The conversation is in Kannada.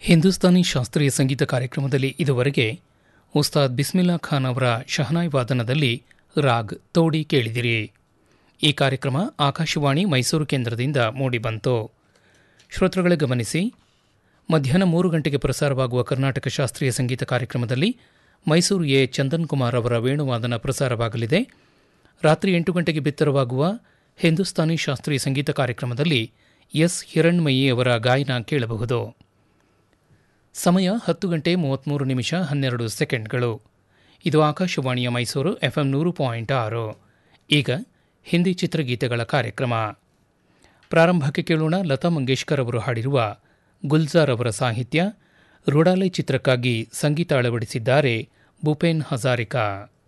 ಹಿಂದೂಸ್ತಾನಿ ಶಾಸ್ತ್ರೀಯ ಸಂಗೀತ ಕಾರ್ಯಕ್ರಮದಲ್ಲಿ ಇದುವರೆಗೆ ಉಸ್ತಾದ್ ಬಿಸ್ಮಿಲ್ಲಾ ಖಾನ್ ಅವರ ಶಹನಾಯ್ ವಾದನದಲ್ಲಿ ರಾಗ್ ತೋಡಿ ಕೇಳಿದಿರಿ ಈ ಕಾರ್ಯಕ್ರಮ ಆಕಾಶವಾಣಿ ಮೈಸೂರು ಕೇಂದ್ರದಿಂದ ಮೂಡಿಬಂತು ಶ್ರೋತೃಗಳೇ ಗಮನಿಸಿ ಮಧ್ಯಾಹ್ನ ಮೂರು ಗಂಟೆಗೆ ಪ್ರಸಾರವಾಗುವ ಕರ್ನಾಟಕ ಶಾಸ್ತ್ರೀಯ ಸಂಗೀತ ಕಾರ್ಯಕ್ರಮದಲ್ಲಿ ಮೈಸೂರು ಎ ಚಂದನ್ ಕುಮಾರ್ ಅವರ ವೇಣುವಾದನ ಪ್ರಸಾರವಾಗಲಿದೆ ರಾತ್ರಿ ಎಂಟು ಗಂಟೆಗೆ ಬಿತ್ತರವಾಗುವ ಹಿಂದೂಸ್ತಾನಿ ಶಾಸ್ತ್ರೀಯ ಸಂಗೀತ ಕಾರ್ಯಕ್ರಮದಲ್ಲಿ ಎಸ್ ಹಿರಣ್ಮಯಿ ಅವರ ಗಾಯನ ಕೇಳಬಹುದು ಸಮಯ ಹತ್ತು ಗಂಟೆ ಮೂವತ್ತ್ಮೂರು ನಿಮಿಷ ಹನ್ನೆರಡು ಸೆಕೆಂಡ್ಗಳು ಇದು ಆಕಾಶವಾಣಿಯ ಮೈಸೂರು ಎಫ್ಎಂ ನೂರು ಪಾಯಿಂಟ್ ಆರು ಈಗ ಹಿಂದಿ ಚಿತ್ರಗೀತೆಗಳ ಕಾರ್ಯಕ್ರಮ ಪ್ರಾರಂಭಕ್ಕೆ ಕೇಳೋಣ ಲತಾ ಮಂಗೇಶ್ಕರ್ ಅವರು ಹಾಡಿರುವ ಗುಲ್ಜಾರ್ ಅವರ ಸಾಹಿತ್ಯ ರುಡಾಲೆ ಚಿತ್ರಕ್ಕಾಗಿ ಸಂಗೀತ ಅಳವಡಿಸಿದ್ದಾರೆ ಭೂಪೇನ್ ಹಜಾರಿಕಾ